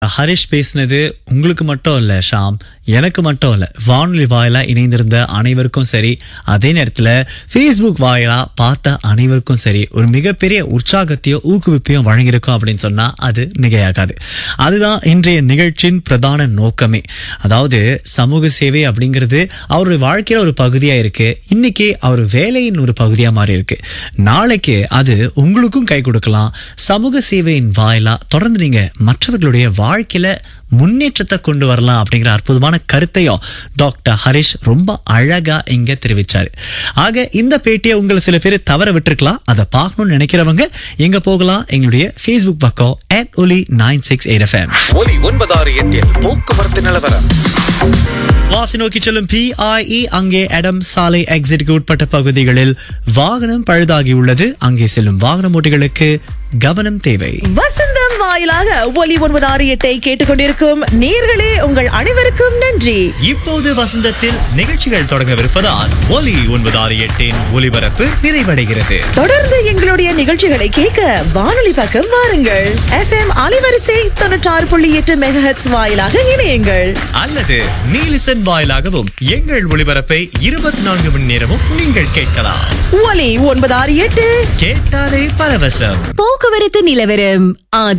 ஹரிஷ் பேசினது உங்களுக்கு மட்டும் இல்ல ஷாம் எனக்கு மட்டும் இல்ல வானொலி வாயிலா இணைந்திருந்த அனைவருக்கும் சரி அதே நேரத்துல ஃபேஸ்புக் வாயிலா பார்த்த அனைவருக்கும் சரி ஒரு மிகப்பெரிய உற்சாகத்தையும் ஊக்குவிப்பையும் வழங்கியிருக்கோம் அப்படின்னு சொன்னா அது மிகையாகாது அதுதான் இன்றைய நிகழ்ச்சியின் பிரதான நோக்கமே அதாவது சமூக சேவை அப்படிங்கிறது அவருடைய வாழ்க்கையில ஒரு பகுதியா இருக்கு இன்னைக்கு அவர் வேலையின் ஒரு பகுதியா மாறி இருக்கு நாளைக்கு அது உங்களுக்கும் கை கொடுக்கலாம் சமூக சேவையின் வாயிலா தொடர்ந்து நீங்க மற்றவர்களுடைய வாழ்க்கையில முன்னேற்றத்தை கொண்டு வரலாம் அப்படிங்கிற அற்புதமான கருத்தையும் டாக்டர் ஹரிஷ் ரொம்ப அழகா இங்க தெரிவிச்சாரு ஆக இந்த பேட்டியை உங்களை சில பேர் தவற விட்டுருக்கலாம் அதை பார்க்கணும்னு நினைக்கிறவங்க எங்க போகலாம் எங்களுடைய ஃபேஸ்புக் பக்கம் at ஒலி நைன் சிக்ஸ் எயிட் எஃப்எம் ஒலி ஒன்பதாறு எட்டில் போக்குவரத்து நிலவரம் வாசி நோக்கி செல்லும் பிஐஇ அங்கே எடம் சாலை எக்ஸிட்க்கு உட்பட்ட பகுதிகளில் வாகனம் பழுதாகி உள்ளது அங்கே செல்லும் வாகன ஓட்டிகளுக்கு கவனம் தேவை வசந்தம் வாயிலாக ஒலி ஒன்பது ஆறு எட்டை கேட்டுக்கொண்டிருக்கும் நேர்களே உங்கள் அனைவருக்கும் நன்றி இப்போது வசந்தத்தில் நிகழ்ச்சிகள் தொடங்கவிருப்பதால் ஒலி ஒன்பது ஆறு எட்டின் ஒலிபரப்பு நிறைவடைகிறது தொடர்ந்து எங்களுடைய நிகழ்ச்சிகளை கேட்க வானொலி பக்கம் வாருங்கள் எஃப்எம் அலைவரிசை தொண்ணூற்றாறு புள்ளி எட்டு மெகஹெட்ஸ் வாயிலாக இணையுங்கள் அல்லது நீலிசன் வாயிலாகவும் எங்கள் ஒளிபரப்பை இருபத்தி நான்கு மணி நேரமும் நீங்கள் கேட்கலாம் ஒலி ஒன்பது ஆறு எட்டு கேட்டாலே பரவசம் போக்குவரத்து நிலவரம் ஆதி